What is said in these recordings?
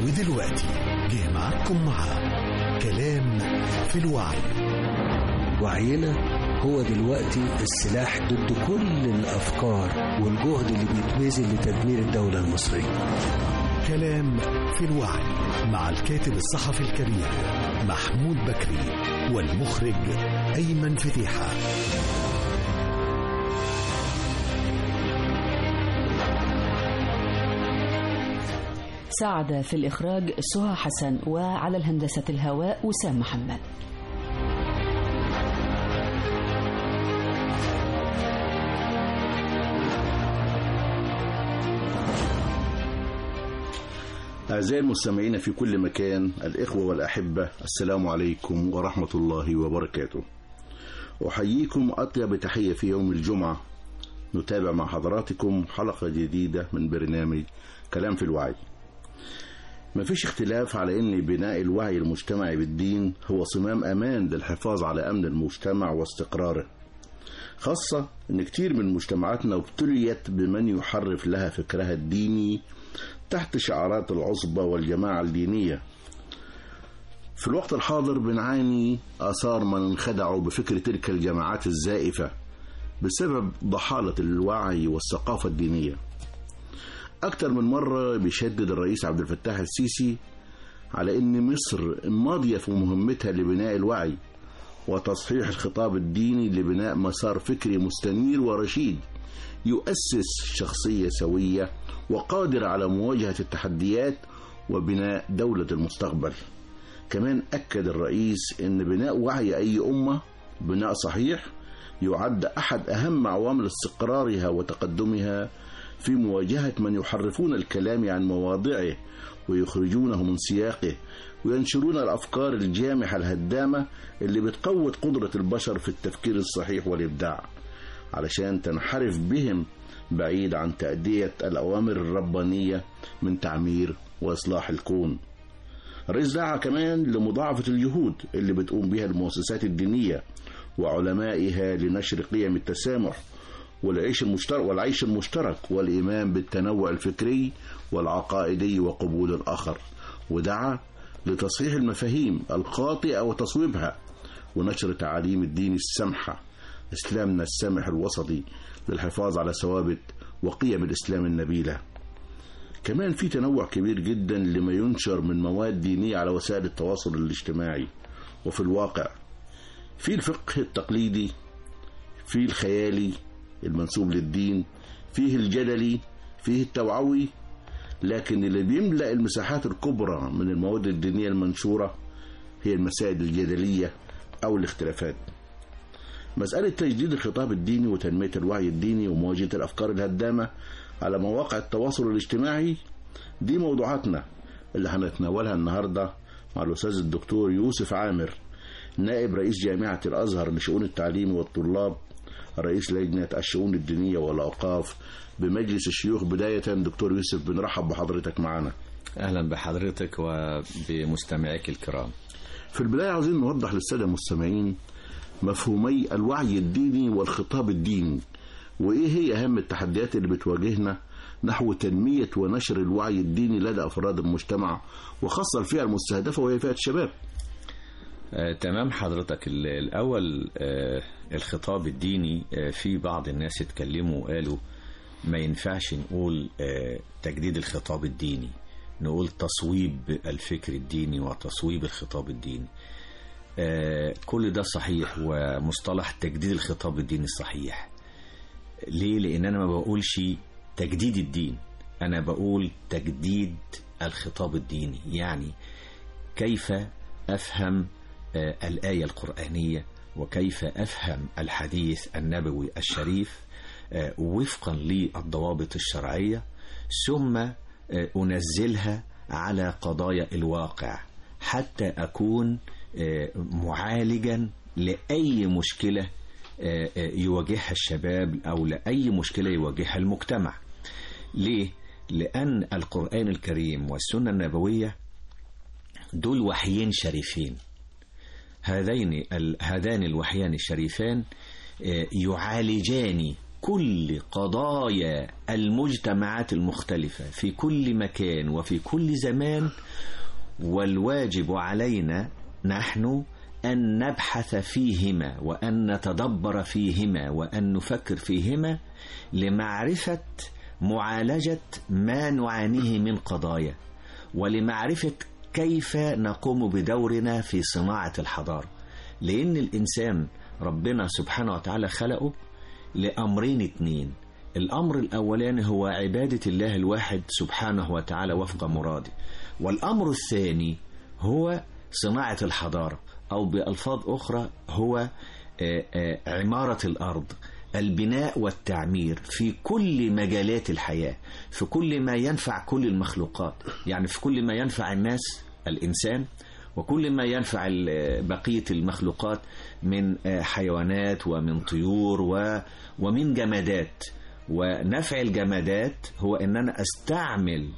ودلوقتي جه معاكم مع كلام في الوعي وعينا هو دلوقتي السلاح ضد كل الأفكار والجهد اللي بيتبذل لتدمير الدولة المصرية كلام في الوعي مع الكاتب الصحفي الكبير محمود بكري والمخرج أيمن فتيحة ساعد في الإخراج سهى حسن وعلى الهندسة الهواء وسام محمد أعزائي المستمعين في كل مكان الإخوة والأحبة السلام عليكم ورحمة الله وبركاته أحييكم أطيب تحية في يوم الجمعة نتابع مع حضراتكم حلقة جديدة من برنامج كلام في الوعي مفيش اختلاف على أن بناء الوعي المجتمعي بالدين هو صمام أمان للحفاظ على أمن المجتمع واستقراره خاصة أن كتير من مجتمعاتنا ابتليت بمن يحرف لها فكرها الديني تحت شعارات العصبة والجماعة الدينية في الوقت الحاضر بنعاني آثار من انخدعوا بفكر تلك الجماعات الزائفة بسبب ضحالة الوعي والثقافة الدينية أكثر من مرة بيشدد الرئيس عبد الفتاح السيسي على أن مصر ماضية في مهمتها لبناء الوعي وتصحيح الخطاب الديني لبناء مسار فكري مستنير ورشيد يؤسس شخصية سوية وقادرة على مواجهة التحديات وبناء دولة المستقبل كمان أكد الرئيس أن بناء وعي أي أمة بناء صحيح يعد أحد أهم عوامل استقرارها وتقدمها في مواجهة من يحرفون الكلام عن مواضعه ويخرجونه من سياقه وينشرون الأفكار الجامحة الهدامة اللي بتقوض قدرة البشر في التفكير الصحيح والإبداع علشان تنحرف بهم بعيد عن تأدية الأوامر الربانية من تعمير وإصلاح الكون الرئيس دعا كمان لمضاعفة الجهود اللي بتقوم بها المؤسسات الدينية وعلمائها لنشر قيم التسامح والعيش المشترك والعيش المشترك والإيمان بالتنوع الفكري والعقائدي وقبول الآخر ودعا لتصحيح المفاهيم الخاطئة وتصويبها ونشر تعاليم الدين السمحة إسلامنا السامح الوسطي للحفاظ على ثوابت وقيم الإسلام النبيلة كمان في تنوع كبير جدا لما ينشر من مواد دينية على وسائل التواصل الاجتماعي وفي الواقع في الفقه التقليدي في الخيالي المنسوب للدين فيه الجدلي فيه التوعوي لكن اللي بيملأ المساحات الكبرى من المواد الدينية المنشورة هي المسائل الجدلية أو الاختلافات مسألة تجديد الخطاب الديني وتنمية الوعي الديني ومواجهة الأفكار الهدامة على مواقع التواصل الاجتماعي دي موضوعاتنا اللي هنتناولها النهاردة مع الأستاذ الدكتور يوسف عامر نائب رئيس جامعة الأزهر لشؤون التعليم والطلاب رئيس لجنة الشؤون الدينية والأوقاف بمجلس الشيوخ بداية دكتور يوسف بنرحب بحضرتك معنا أهلا بحضرتك وبمستمعيك الكرام في البداية عاوزين نوضح للسادة المستمعين مفهومي الوعي الديني والخطاب الديني وإيه هي أهم التحديات اللي بتواجهنا نحو تنمية ونشر الوعي الديني لدى أفراد المجتمع وخاصة الفئة المستهدفة وهي فئة الشباب آه، تمام حضرتك ال- الأول آه، الخطاب الديني آه، في بعض الناس اتكلموا وقالوا ما ينفعش نقول آه، تجديد الخطاب الديني نقول تصويب الفكر الديني وتصويب الخطاب الديني آه، كل ده صحيح ومصطلح تجديد الخطاب الديني صحيح ليه لأن أنا ما بقولش تجديد الدين أنا بقول تجديد الخطاب الديني يعني كيف أفهم آه، الآية القرآنية وكيف أفهم الحديث النبوي الشريف آه، وفقا للضوابط الشرعية ثم آه، أنزلها على قضايا الواقع حتى أكون آه، معالجا لأي مشكلة آه، آه، يواجهها الشباب أو لأي مشكلة يواجهها المجتمع ليه؟ لأن القرآن الكريم والسنة النبوية دول وحيين شريفين هذين ال- هذان الوحيان الشريفان آه، يعالجان كل قضايا المجتمعات المختلفة في كل مكان وفي كل زمان والواجب علينا نحن أن نبحث فيهما وأن نتدبر فيهما وأن نفكر فيهما لمعرفة معالجة ما نعانيه من قضايا ولمعرفة كيف نقوم بدورنا في صناعة الحضارة لأن الإنسان ربنا سبحانه وتعالى خلقه لأمرين اتنين الأمر الأولاني هو عبادة الله الواحد سبحانه وتعالى وفق مراده والأمر الثاني هو صناعة الحضارة أو بألفاظ أخرى هو آه، آه، عمارة الأرض البناء والتعمير في كل مجالات الحياة في كل ما ينفع كل المخلوقات يعني في كل ما ينفع الناس الإنسان وكل ما ينفع ال- بقية المخلوقات من آه، حيوانات ومن طيور و- ومن جمادات ونفع الجمادات هو أن أنا أستعمل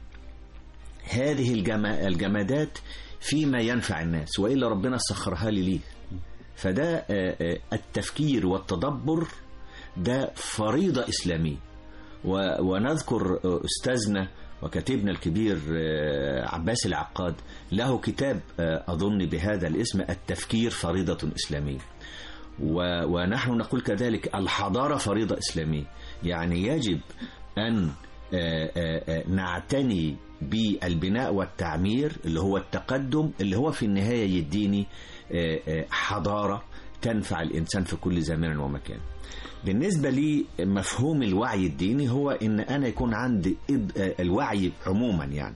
هذه الجما- الجمادات فيما ينفع الناس وإلا ربنا سخرها لي ليه فده آه، آه، التفكير والتدبر ده فريضة إسلامية و- ونذكر آه، أستاذنا وكاتبنا الكبير آه، عباس العقاد له كتاب آه، أظن بهذا الاسم التفكير فريضة إسلامية و- ونحن نقول كذلك الحضارة فريضة إسلامية يعني يجب أن آه، آه، آه، نعتني بالبناء والتعمير اللي هو التقدم اللي هو في النهاية يديني آه، آه، حضارة تنفع الإنسان في كل زمان ومكان بالنسبة لي مفهوم الوعي الديني هو إن أنا يكون عندي إد- آه، الوعي عموما يعني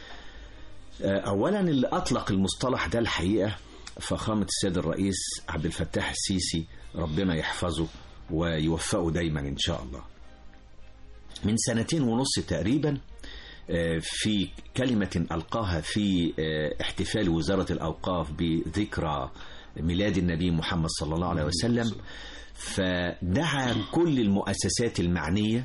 آه، أولا اللي أطلق المصطلح ده الحقيقة فخامة السيد الرئيس عبد الفتاح السيسي ربنا يحفظه ويوفقه دايما إن شاء الله من سنتين ونص تقريبا آه، في كلمة ألقاها في آه، احتفال وزارة الأوقاف بذكرى ميلاد النبي محمد صلى الله عليه وسلم فدعا كل المؤسسات المعنية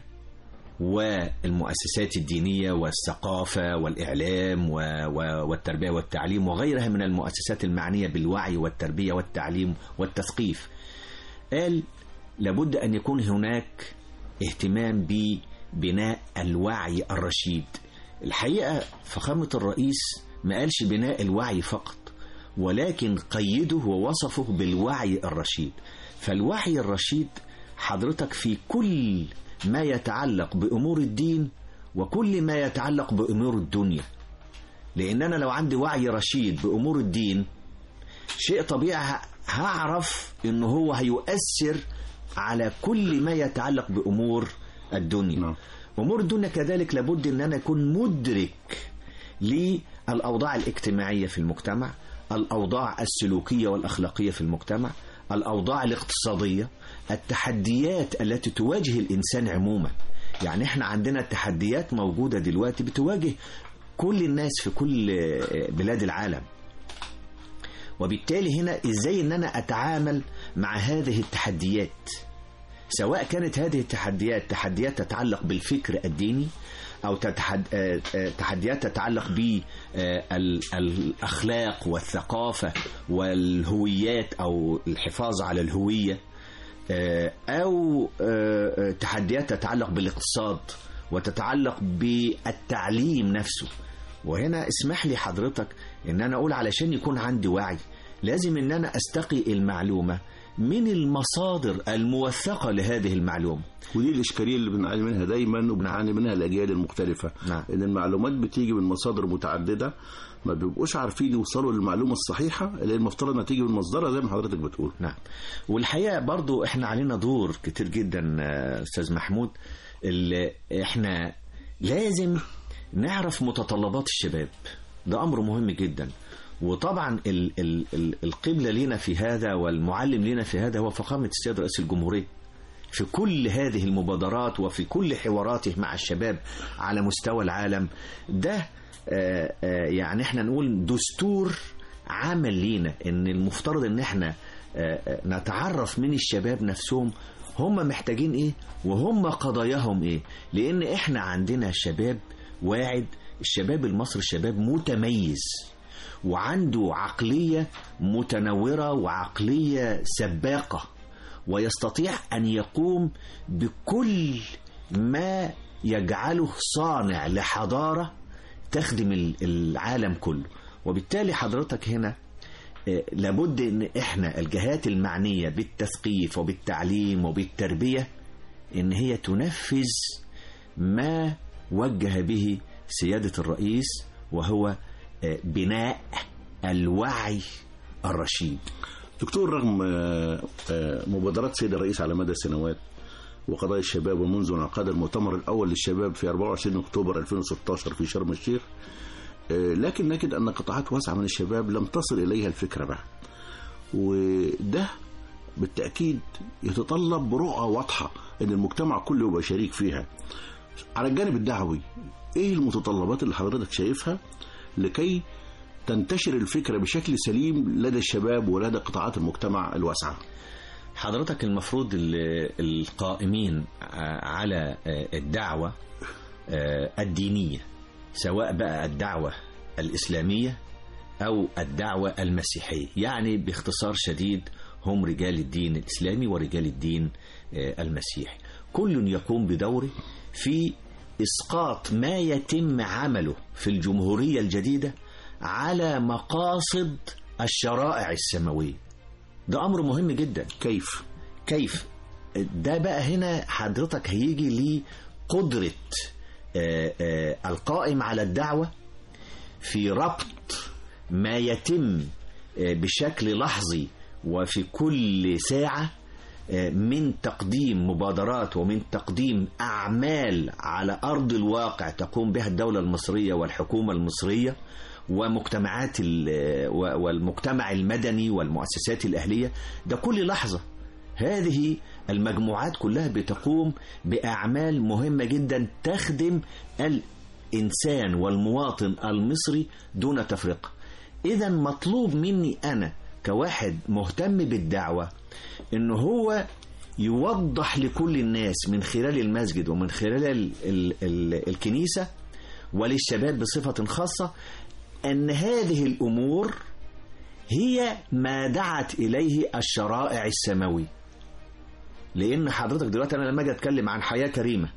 والمؤسسات الدينية والثقافة والإعلام و- و- والتربية والتعليم وغيرها من المؤسسات المعنية بالوعي والتربية والتعليم والتثقيف قال لابد أن يكون هناك اهتمام ببناء الوعي الرشيد الحقيقة فخامة الرئيس ما قالش بناء الوعي فقط ولكن قيده ووصفه بالوعي الرشيد فالوعي الرشيد حضرتك في كل ما يتعلق بأمور الدين وكل ما يتعلق بأمور الدنيا لأن أنا لو عندي وعي رشيد بأمور الدين شيء طبيعي ه- هعرف ان هو هيؤثر على كل ما يتعلق بامور الدنيا نعم. امور الدنيا كذلك لابد ان انا اكون مدرك للاوضاع الاجتماعيه في المجتمع الاوضاع السلوكيه والاخلاقيه في المجتمع الاوضاع الاقتصاديه التحديات التي تواجه الانسان عموما يعني احنا عندنا تحديات موجوده دلوقتي بتواجه كل الناس في كل آه، بلاد العالم وبالتالي هنا ازاي ان انا اتعامل مع هذه التحديات سواء كانت هذه التحديات تحديات تتعلق بالفكر الديني او تتحد... آه، آه، تحديات تتعلق بالاخلاق والثقافه والهويات او الحفاظ على الهويه آه، او آه، آه، تحديات تتعلق بالاقتصاد وتتعلق بالتعليم نفسه وهنا اسمح لي حضرتك ان انا اقول علشان يكون عندي وعي لازم ان انا استقي المعلومه من المصادر الموثقه لهذه المعلومه ودي الإشكالية اللي بنعاني منها دايما وبنعاني منها الأجيال المختلفة نعم. إن المعلومات بتيجي من مصادر متعددة ما بيبقوش عارفين يوصلوا للمعلومة الصحيحة اللي المفترض انها تيجي من مصدرها زي ما حضرتك بتقول نعم والحقيقه برضو احنا علينا دور كتير جدا آه، استاذ محمود اللي احنا لازم نعرف متطلبات الشباب ده امر مهم جدا وطبعا ال ال ال القبله لنا في هذا والمعلم لنا في هذا هو فخامه السيد رئيس الجمهوريه في كل هذه المبادرات وفي كل حواراته مع الشباب على مستوى العالم ده آه، آه، يعني احنا نقول دستور عمل لينا ان المفترض ان احنا آه، آه، نتعرف من الشباب نفسهم هم محتاجين ايه وهم قضاياهم ايه لان احنا عندنا شباب واعد الشباب المصري شباب متميز وعنده عقلية متنورة وعقلية سباقة ويستطيع أن يقوم بكل ما يجعله صانع لحضارة تخدم ال- العالم كله وبالتالي حضرتك هنا آه، لابد ان احنا الجهات المعنية بالتثقيف وبالتعليم وبالتربية ان هي تنفذ ما وجه به سيادة الرئيس وهو آه، بناء الوعي الرشيد دكتور رغم آه، آه، مبادرات سيد الرئيس على مدى السنوات وقضايا الشباب ومنذ انعقاد المؤتمر الأول للشباب في 24 أكتوبر 2016 في شرم الشيخ آه، لكن نجد أن قطاعات واسعة من الشباب لم تصل إليها الفكرة بعد وده بالتأكيد يتطلب رؤى واضحة أن المجتمع كله يبقى شريك فيها على الجانب الدعوي إيه المتطلبات اللي حضرتك شايفها لكي تنتشر الفكرة بشكل سليم لدى الشباب ولدى قطاعات المجتمع الواسعة حضرتك المفروض ال- القائمين ع- على آه، الدعوة آه، الدينية سواء بقى الدعوة الإسلامية أو الدعوة المسيحية يعني باختصار شديد هم رجال الدين الإسلامي ورجال الدين آه، المسيحي كل يقوم بدوره في إسقاط ما يتم عمله في الجمهورية الجديدة على مقاصد الشرائع السماوية ده أمر مهم جدا كيف كيف ده بقى هنا حضرتك هيجي لقدرة آه، آه، القائم على الدعوة في ربط ما يتم آه، بشكل لحظي وفي كل ساعة آه، من تقديم مبادرات ومن تقديم أعمال على أرض الواقع تقوم بها الدولة المصرية والحكومة المصرية ومجتمعات ال- و- والمجتمع المدني والمؤسسات الأهلية ده كل لحظة هذه المجموعات كلها بتقوم بأعمال مهمة جدا تخدم الإنسان والمواطن المصري دون تفرقة إذا مطلوب مني أنا كواحد مهتم بالدعوة إن هو يوضح لكل الناس من خلال المسجد ومن خلال ال ال ال الكنيسة وللشباب بصفة خاصة أن هذه الأمور هي ما دعت إليه الشرائع السماوية لأن حضرتك دلوقتي أنا لما أجي أتكلم عن حياة كريمة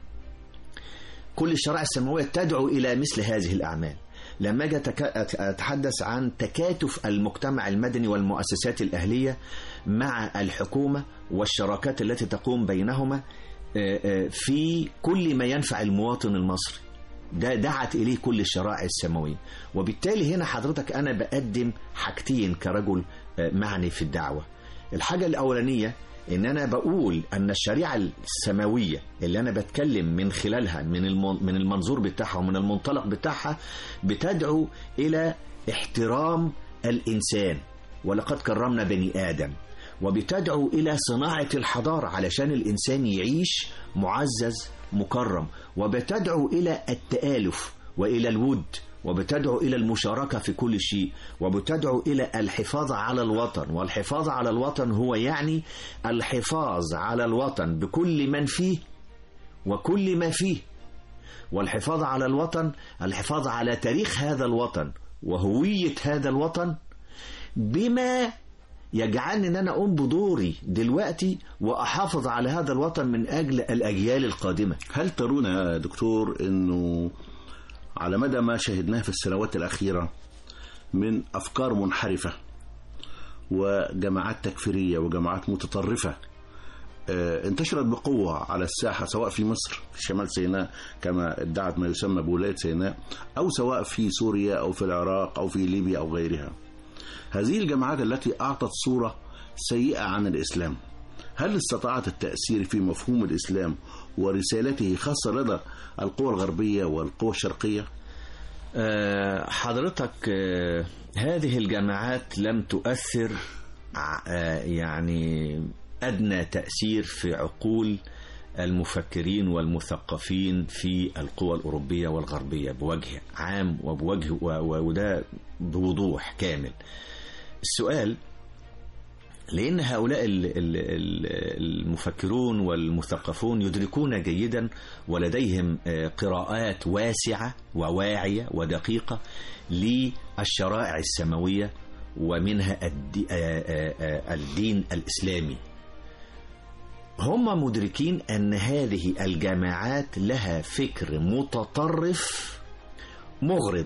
كل الشرائع السماوية تدعو إلى مثل هذه الأعمال لما أجي أتك- أت- أتحدث عن تكاتف المجتمع المدني والمؤسسات الأهلية مع الحكومة والشراكات التي تقوم بينهما آه، آه، في كل ما ينفع المواطن المصري ده دعت إليه كل الشرائع السماوية وبالتالي هنا حضرتك أنا بقدم حاجتين كرجل آه، معني في الدعوة الحاجة الأولانية إن أنا بقول أن الشريعة السماوية اللي أنا بتكلم من خلالها من المن- من المنظور بتاعها ومن المنطلق بتاعها بتدعو إلى احترام الإنسان ولقد كرمنا بني آدم وبتدعو إلى صناعة الحضارة علشان الإنسان يعيش معزز مكرم وبتدعو إلى التآلف وإلى الود وبتدعو إلى المشاركة في كل شيء وبتدعو إلى الحفاظ على الوطن والحفاظ على الوطن هو يعني الحفاظ على الوطن بكل من فيه وكل ما فيه والحفاظ على الوطن الحفاظ على تاريخ هذا الوطن وهوية هذا الوطن بما يجعلني ان انا اقوم بدوري دلوقتي واحافظ على هذا الوطن من اجل الاجيال القادمه هل ترون يا دكتور أنه على مدى ما شهدناه في السنوات الأخيرة من أفكار منحرفة وجماعات تكفيرية وجماعات متطرفة آه، انتشرت بقوة على الساحة سواء في مصر في شمال سيناء كما ادعت ما يسمى بولاية سيناء أو سواء في سوريا أو في العراق أو في ليبيا أو غيرها هذه الجماعات التي أعطت صورة سيئة عن الإسلام هل استطاعت التأثير في مفهوم الإسلام ورسالته خاصة لدى القوى الغربية والقوى الشرقية آه، حضرتك آه، هذه الجماعات لم تؤثر ع- آه، يعني أدنى تأثير في عقول المفكرين والمثقفين في القوى الأوروبية والغربية بوجه عام وبوجه و- و- وده بوضوح كامل السؤال لأن هؤلاء ال- ال- ال- المفكرون والمثقفون يدركون جيدا ولديهم آه، قراءات واسعة وواعية ودقيقة للشرائع السماوية ومنها الدي- آه، آه، آه، الدين الإسلامي هم مدركين أن هذه الجماعات لها فكر متطرف مغرض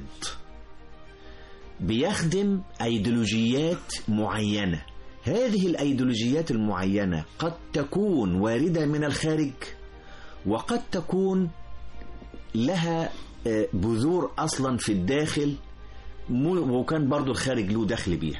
بيخدم أيديولوجيات معينة هذه الأيديولوجيات المعينة قد تكون واردة من الخارج وقد تكون لها آه، بذور أصلا في الداخل مو- وكان برضو الخارج له دخل بيها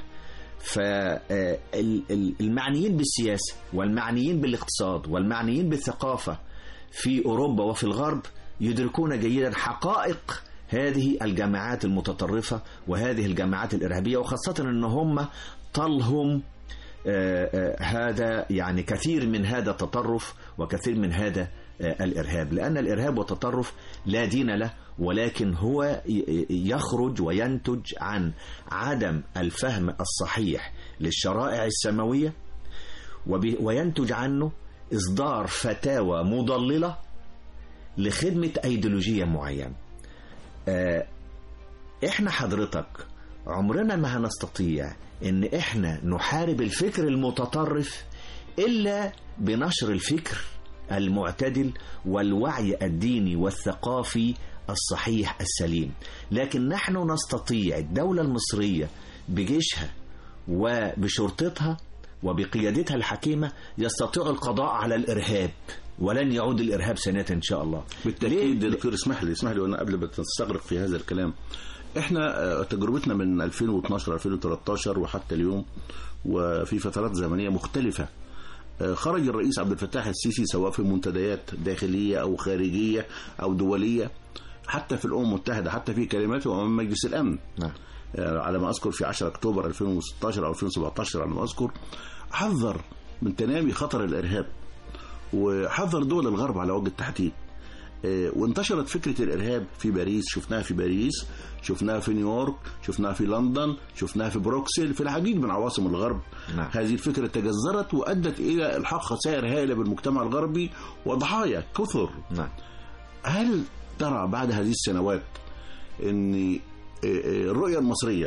فالمعنيين بالسياسة والمعنيين بالاقتصاد والمعنيين بالثقافة في أوروبا وفي الغرب يدركون جيدا حقائق هذه الجماعات المتطرفة وهذه الجماعات الإرهابية وخاصة أن هم طلهم آه، آه، هذا يعني كثير من هذا التطرف وكثير من هذا آه، الإرهاب لأن الإرهاب والتطرف لا دين له ولكن هو ي- يخرج وينتج عن عدم الفهم الصحيح للشرائع السماوية وب- وينتج عنه إصدار فتاوى مضللة لخدمة أيديولوجية معينة آه، احنا حضرتك عمرنا ما هنستطيع ان احنا نحارب الفكر المتطرف الا بنشر الفكر المعتدل والوعي الديني والثقافي الصحيح السليم لكن نحن نستطيع الدولة المصرية بجيشها وبشرطتها وبقيادتها الحكيمة يستطيع القضاء على الإرهاب ولن يعود الإرهاب سنة إن شاء الله بالتاكيد ليه؟ دكتور اسمح لي اسمح لي وانا قبل ما تستغرق في هذا الكلام احنا آه، تجربتنا من 2012 2013 وحتى اليوم وفي فترات زمنيه مختلفه آه، خرج الرئيس عبد الفتاح السيسي سواء في منتديات داخليه او خارجيه او دوليه حتى في الامم المتحده حتى في كلماته امام مجلس الامن نعم. آه، على ما اذكر في 10 اكتوبر 2016 او 2017 على ما اذكر حذر من تنامي خطر الارهاب وحذر دول الغرب على وجه التحديد آه، وانتشرت فكرة الإرهاب في باريس شفناها في باريس شفناها في نيويورك شفناها في لندن شفناها في بروكسل في العديد من عواصم الغرب نعم. هذه الفكرة تجذرت وأدت إلى إلحاق خسائر هائلة بالمجتمع الغربي وضحايا كثر نعم هل ترى بعد هذه السنوات ان آه، آه، الرؤيه المصريه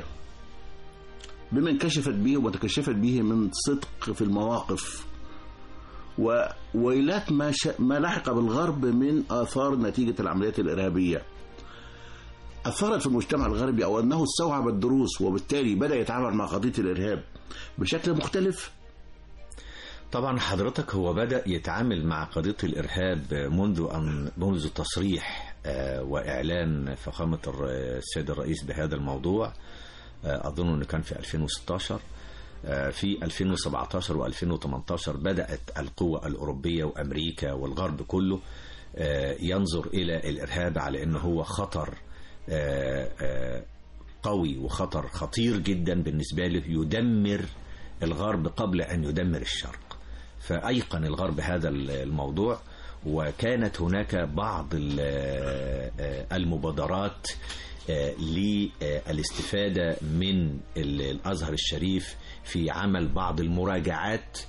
بما انكشفت به وتكشفت به من صدق في المواقف وويلات ما ش... ما لحق بالغرب من اثار نتيجه العمليات الارهابيه اثرت في المجتمع الغربي او انه استوعب الدروس وبالتالي بدا يتعامل مع قضيه الارهاب بشكل مختلف طبعا حضرتك هو بدأ يتعامل مع قضية الإرهاب منذ أن منذ تصريح آه، وإعلان فخامة الر- السيد الرئيس بهذا الموضوع آه، أظن أنه كان في 2016 آه، في 2017 و2018 بدأت القوى الأوروبية وأمريكا والغرب كله آه، ينظر إلى الإرهاب على أنه هو خطر آه، آه، قوي وخطر خطير جدا بالنسبة له يدمر الغرب قبل أن يدمر الشرق فأيقن الغرب هذا الموضوع وكانت هناك بعض ال- المبادرات للاستفادة من ال- الأزهر الشريف في عمل بعض المراجعات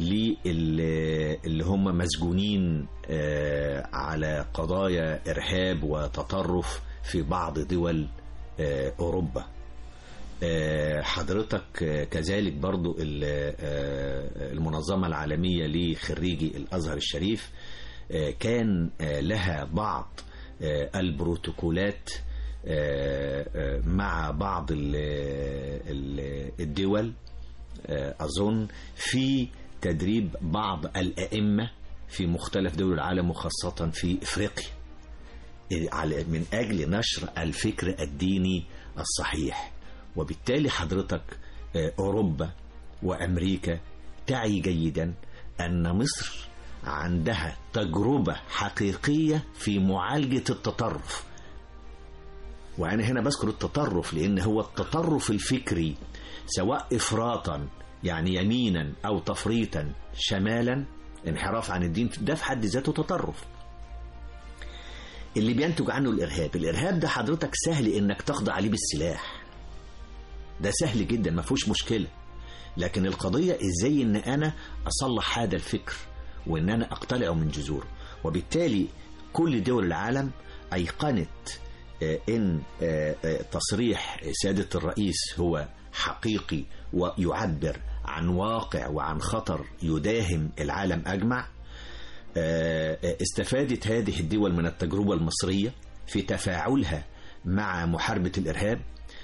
اللي هم مسجونين آه، على قضايا إرهاب وتطرف في بعض دول آه، أوروبا آه، حضرتك آه، كذلك برضو ال- آه، المنظمة العالمية لخريجي الأزهر الشريف آه، كان آه، لها بعض آه، البروتوكولات آه، آه، مع بعض ال- ال- الدول آه، أظن في تدريب بعض الأئمة في مختلف دول العالم وخاصة في إفريقيا على- من أجل نشر الفكر الديني الصحيح وبالتالي حضرتك آه، أوروبا وأمريكا تعي جيدا أن مصر عندها تجربة حقيقية في معالجة التطرف وأنا هنا بذكر التطرف لأن هو التطرف الفكري سواء إفراطا يعني يمينا أو تفريطا شمالا انحراف عن الدين ده في حد ذاته تطرف اللي بينتج عنه الإرهاب الإرهاب ده حضرتك سهل إنك تخضع عليه بالسلاح ده سهل جدا ما فيهوش مشكلة لكن القضية ازاي ان انا اصلح هذا الفكر وان انا اقتلعه من جذوره وبالتالي كل دول العالم ايقنت آه، ان آه، آه، تصريح سيادة الرئيس هو حقيقي ويعبر عن واقع وعن خطر يداهم العالم اجمع آه، آه، استفادت هذه الدول من التجربة المصرية في تفاعلها مع محاربة الإرهاب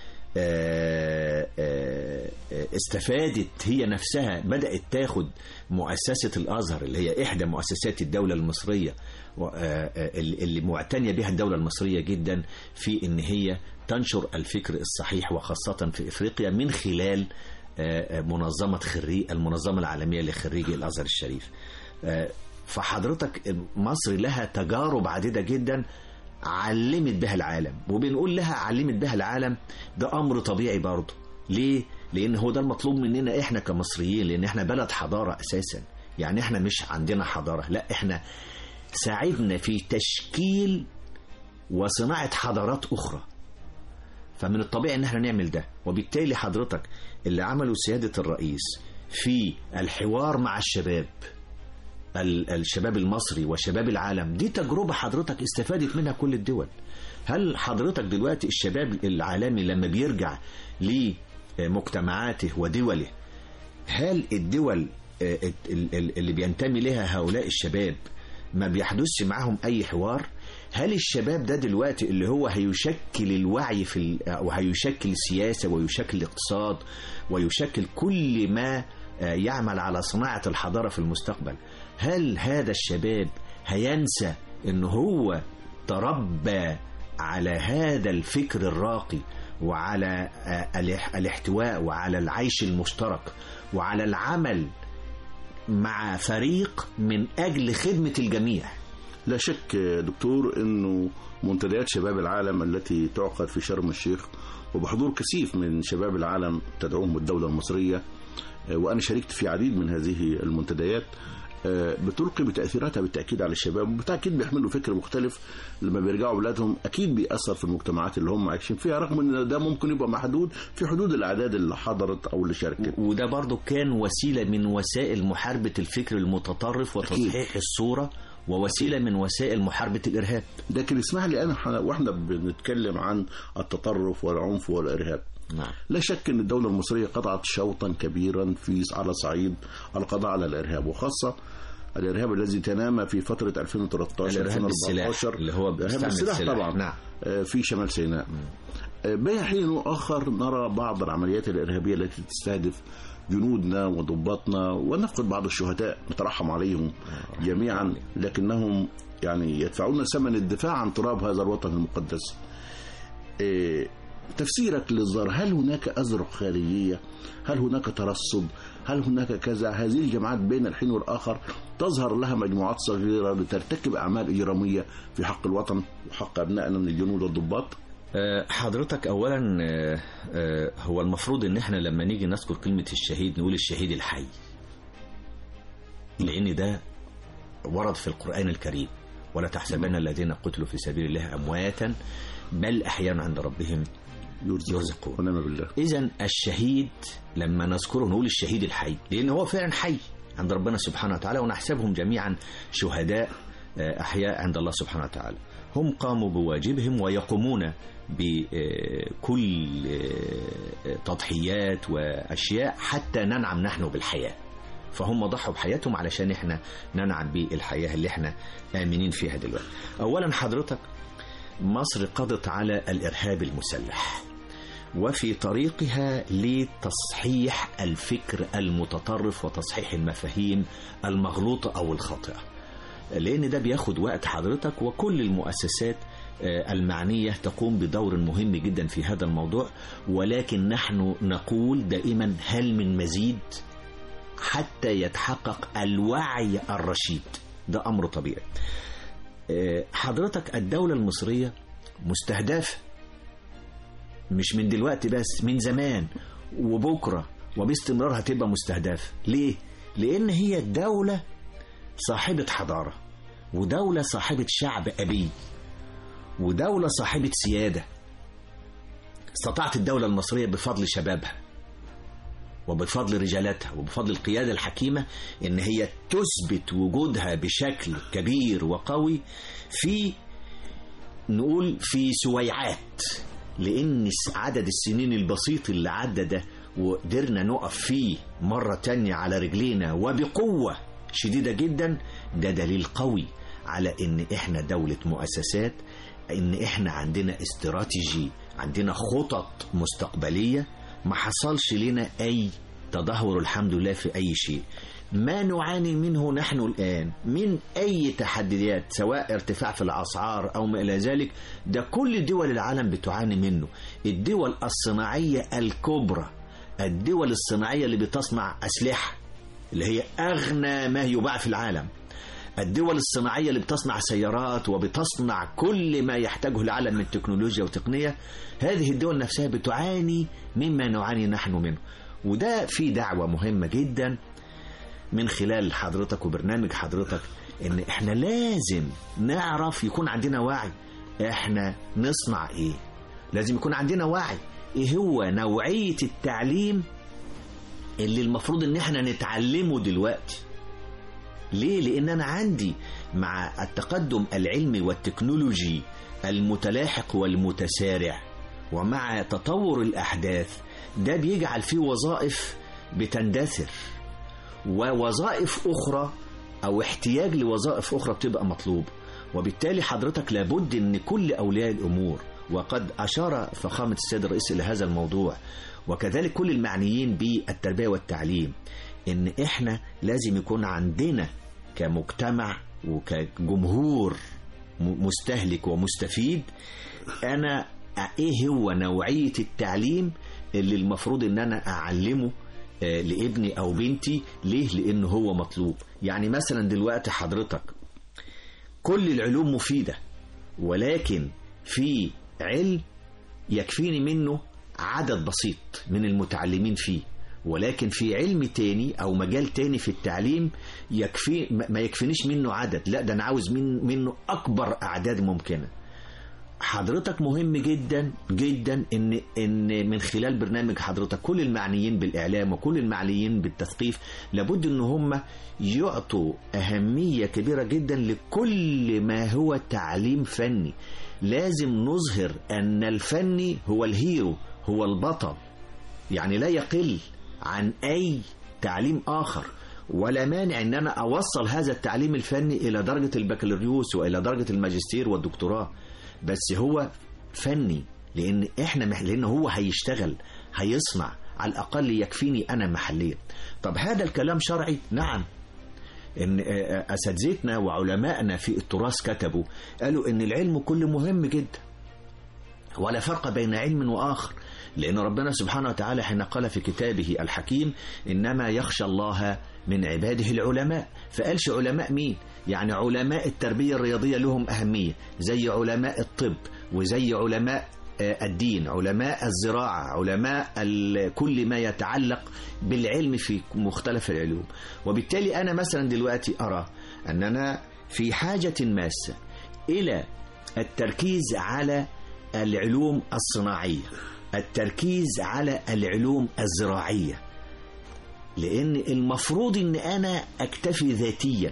آه، آه، آه، استفادت هي نفسها بدأت تاخد مؤسسة الأزهر اللي هي إحدى مؤسسات الدولة المصرية و- آه، آه، اللي اللي معتنية بها الدولة المصرية جدا في إن هي تنشر الفكر الصحيح وخاصة في إفريقيا من خلال آه، آه، منظمة خريج المنظمة العالمية لخريجي الأزهر الشريف آه، فحضرتك مصر لها تجارب عديدة جدا علمت بها العالم وبنقول لها علمت بها العالم ده أمر طبيعي برضه ليه؟ لأن هو ده المطلوب مننا إحنا كمصريين لأن إحنا بلد حضارة أساسا يعني إحنا مش عندنا حضارة لا إحنا ساعدنا في تشكيل وصناعة حضارات أخرى فمن الطبيعي ان احنا نعمل ده وبالتالي حضرتك اللي عمله سيادة الرئيس في الحوار مع الشباب ال- الشباب المصري وشباب العالم دي تجربة حضرتك استفادت منها كل الدول هل حضرتك دلوقتي الشباب العالمي لما بيرجع لمجتمعاته ودوله هل الدول آه، ال- ال- اللي بينتمي لها هؤلاء الشباب ما بيحدثش معاهم اي حوار هل الشباب ده دلوقتي اللي هو هيشكل الوعي في ال- او هيشكل السياسه ويشكل الاقتصاد ويشكل كل ما آه، يعمل على صناعه الحضاره في المستقبل هل هذا الشباب هينسى ان هو تربى على هذا الفكر الراقي وعلى آه، الاح- الاحتواء وعلى العيش المشترك وعلى العمل مع فريق من اجل خدمه الجميع لا شك يا دكتور انه منتديات شباب العالم التي تعقد في شرم الشيخ وبحضور كثيف من شباب العالم تدعوهم الدولة المصرية آه، وأنا شاركت في عديد من هذه المنتديات آه، بتلقي بتأثيراتها بالتأكيد على الشباب وبالتأكيد بيحملوا فكر مختلف لما بيرجعوا بلادهم أكيد بيأثر في المجتمعات اللي هم عايشين فيها رغم أن ده ممكن يبقى محدود في حدود الأعداد اللي حضرت أو اللي شاركت وده برضو كان وسيله من وسائل محاربه الفكر المتطرف وتصحيح الصوره ووسيله من وسائل محاربه الارهاب لكن اسمح لي أنا ح- وإحنا بنتكلم عن التطرف والعنف والإرهاب نعم لا شك ان الدوله المصريه قطعت شوطا كبيرا في على صعيد القضاء على الارهاب وخاصه الارهاب الذي تنامى في فتره 2013 الإرهاب بالسلاح 2014 اللي هو الارهاب بيستعمل بالسلاح السلاح. طبعا نعم. آه، في شمال سيناء آه، بين حين واخر نرى بعض العمليات الارهابيه التي تستهدف جنودنا وضباطنا ونفقد بعض الشهداء نترحم عليهم جميعا لكنهم يعني يدفعون ثمن الدفاع عن تراب هذا الوطن المقدس إيه، تفسيرك للظاهر هل هناك أزرق خارجية هل هناك ترصد هل هناك كذا هذه الجماعات بين الحين والآخر تظهر لها مجموعات صغيرة لترتكب أعمال إجرامية في حق الوطن وحق أبنائنا من الجنود والضباط آه، حضرتك اولا آه، آه، هو المفروض ان احنا لما نيجي نذكر كلمه الشهيد نقول الشهيد الحي لان ده ورد في القران الكريم ولا تحسبن الذين قتلوا في سبيل الله امواتا بل احيانا عند ربهم يرزقون. ونعم بالله اذا الشهيد لما نذكره نقول الشهيد الحي لان هو فعلا حي عند ربنا سبحانه وتعالى ونحسبهم جميعا شهداء آه، احياء عند الله سبحانه وتعالى هم قاموا بواجبهم ويقومون بكل آه، تضحيات واشياء حتى ننعم نحن بالحياه فهم ضحوا بحياتهم علشان احنا ننعم بالحياه اللي احنا امنين فيها دلوقتي اولا حضرتك مصر قضت على الارهاب المسلح وفي طريقها لتصحيح الفكر المتطرف وتصحيح المفاهيم المغلوطة أو الخاطئة لأن ده بياخد وقت حضرتك وكل المؤسسات آه، المعنية تقوم بدور مهم جدا في هذا الموضوع ولكن نحن نقول دائما هل من مزيد حتى يتحقق الوعي الرشيد ده أمر طبيعي آه، حضرتك الدولة المصرية مستهدفة مش من دلوقتي بس من زمان وبكرة وباستمرار هتبقى مستهدفة ليه؟ لأن هي دولة صاحبة حضارة ودولة صاحبة شعب أبي ودولة صاحبة سيادة استطاعت الدولة المصرية بفضل شبابها وبفضل رجالاتها وبفضل القيادة الحكيمة إن هي تثبت وجودها بشكل كبير وقوي في نقول في سويعات لأن عدد السنين البسيط اللي عدى ده وقدرنا نقف فيه مرة تانية على رجلينا وبقوة شديدة جدا ده دليل قوي على ان احنا دولة مؤسسات ان احنا عندنا استراتيجي عندنا خطط مستقبلية ما حصلش لنا اي تدهور الحمد لله في اي شيء ما نعاني منه نحن الآن من أي تحديات سواء ارتفاع في الأسعار أو ما إلى ذلك ده كل دول العالم بتعاني منه الدول الصناعية الكبرى الدول الصناعية اللي بتصنع أسلحة اللي هي أغنى ما يباع في العالم الدول الصناعية اللي بتصنع سيارات وبتصنع كل ما يحتاجه العالم من تكنولوجيا وتقنية هذه الدول نفسها بتعاني مما نعاني نحن منه وده في دعوة مهمة جدا من خلال حضرتك وبرنامج حضرتك ان احنا لازم نعرف يكون عندنا وعي احنا نصنع ايه لازم يكون عندنا وعي ايه هو نوعية التعليم اللي المفروض ان احنا نتعلمه دلوقتي ليه لان انا عندي مع التقدم العلمي والتكنولوجي المتلاحق والمتسارع ومع تطور الاحداث ده بيجعل فيه وظائف بتندثر ووظائف أخرى أو احتياج لوظائف أخرى بتبقى مطلوب وبالتالي حضرتك لابد أن كل أولياء الأمور وقد أشار فخامة السيد الرئيس إلى هذا الموضوع وكذلك كل المعنيين بالتربية والتعليم أن إحنا لازم يكون عندنا كمجتمع وكجمهور مستهلك ومستفيد أنا إيه هو نوعية التعليم اللي المفروض أن أنا أعلمه لابني او بنتي ليه لان هو مطلوب يعني مثلا دلوقتي حضرتك كل العلوم مفيدة ولكن في علم يكفيني منه عدد بسيط من المتعلمين فيه ولكن في علم تاني او مجال تاني في التعليم يكفي ما يكفينيش منه عدد لا ده انا عاوز من منه اكبر اعداد ممكنه حضرتك مهم جدا جدا ان ان من خلال برنامج حضرتك كل المعنيين بالاعلام وكل المعنيين بالتثقيف لابد ان هم يعطوا اهميه كبيره جدا لكل ما هو تعليم فني لازم نظهر ان الفني هو الهيرو هو البطل يعني لا يقل عن اي تعليم اخر ولا مانع ان انا اوصل هذا التعليم الفني الى درجه البكالوريوس والى درجه الماجستير والدكتوراه بس هو فني لان احنا مح... لان هو هيشتغل هيصنع على الاقل يكفيني انا محليا طب هذا الكلام شرعي نعم ان اساتذتنا وعلمائنا في التراث كتبوا قالوا ان العلم كله مهم جدا ولا فرق بين علم واخر لان ربنا سبحانه وتعالى حين قال في كتابه الحكيم انما يخشى الله من عباده العلماء فقالش علماء مين يعني علماء التربية الرياضية لهم أهمية زي علماء الطب وزي علماء الدين علماء الزراعة علماء كل ما يتعلق بالعلم في مختلف العلوم وبالتالي أنا مثلا دلوقتي أرى أننا في حاجة ماسة إلى التركيز على العلوم الصناعية التركيز على العلوم الزراعية لأن المفروض أن أنا أكتفي ذاتيا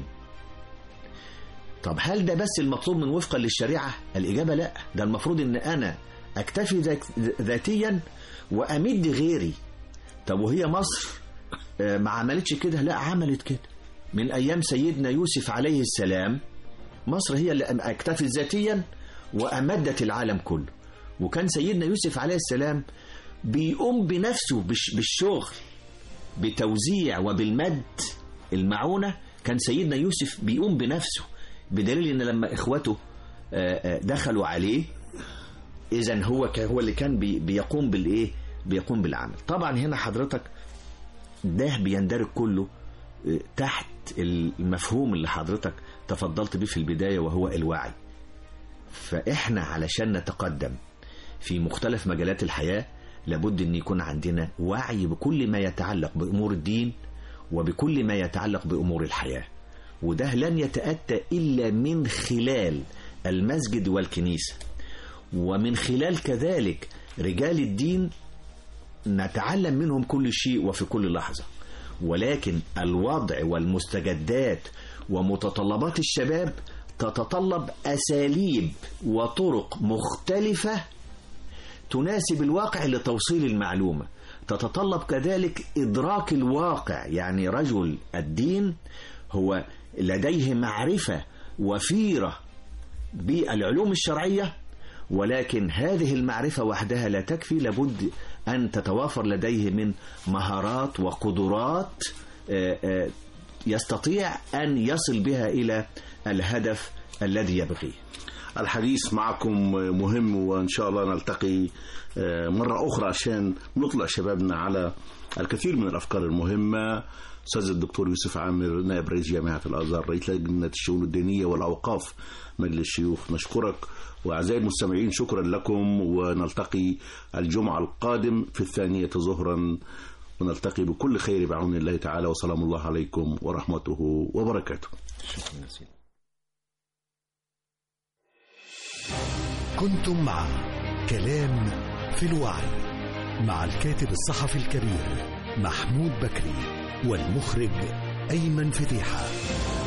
طب هل ده بس المطلوب من وفقا للشريعة الإجابة لا ده المفروض أن أنا أكتفي ذاتيا وأمد غيري طب وهي مصر ما عملتش كده لا عملت كده من أيام سيدنا يوسف عليه السلام مصر هي اللي اكتفت ذاتيا وأمدت العالم كله وكان سيدنا يوسف عليه السلام بيقوم بنفسه بالشغل بتوزيع وبالمد المعونة كان سيدنا يوسف بيقوم بنفسه بدليل ان لما اخوته دخلوا عليه اذا هو هو اللي كان بيقوم بالايه بيقوم بالعمل طبعا هنا حضرتك ده بيندرج كله تحت المفهوم اللي حضرتك تفضلت بيه في البداية وهو الوعي فإحنا علشان نتقدم في مختلف مجالات الحياة لابد أن يكون عندنا وعي بكل ما يتعلق بأمور الدين وبكل ما يتعلق بأمور الحياة وده لن يتأتى إلا من خلال المسجد والكنيسة ومن خلال كذلك رجال الدين نتعلم منهم كل شيء وفي كل لحظة ولكن الوضع والمستجدات ومتطلبات الشباب تتطلب أساليب وطرق مختلفة تناسب الواقع لتوصيل المعلومة تتطلب كذلك إدراك الواقع يعني رجل الدين هو لديه معرفة وفيرة بالعلوم الشرعية ولكن هذه المعرفة وحدها لا تكفي لابد أن تتوافر لديه من مهارات وقدرات آه، آه، يستطيع أن يصل بها إلى الهدف الذي يبغيه الحديث معكم مهم وإن شاء الله نلتقي آه، مرة أخرى عشان نطلع شبابنا على الكثير من الأفكار المهمة أستاذ الدكتور يوسف عامر نائب رئيس جامعة الأزهر رئيس لجنة الشؤون الدينية والأوقاف مجلس الشيوخ نشكرك وأعزائي المستمعين شكرا لكم ونلتقي الجمعة القادم في الثانية ظهرا ونلتقي بكل خير بعون الله تعالى وسلام الله عليكم ورحمته وبركاته شكرا جزيلا كنتم مع كلام في الوعي مع الكاتب الصحفي الكبير محمود بكري والمخرج أيمن فتيحة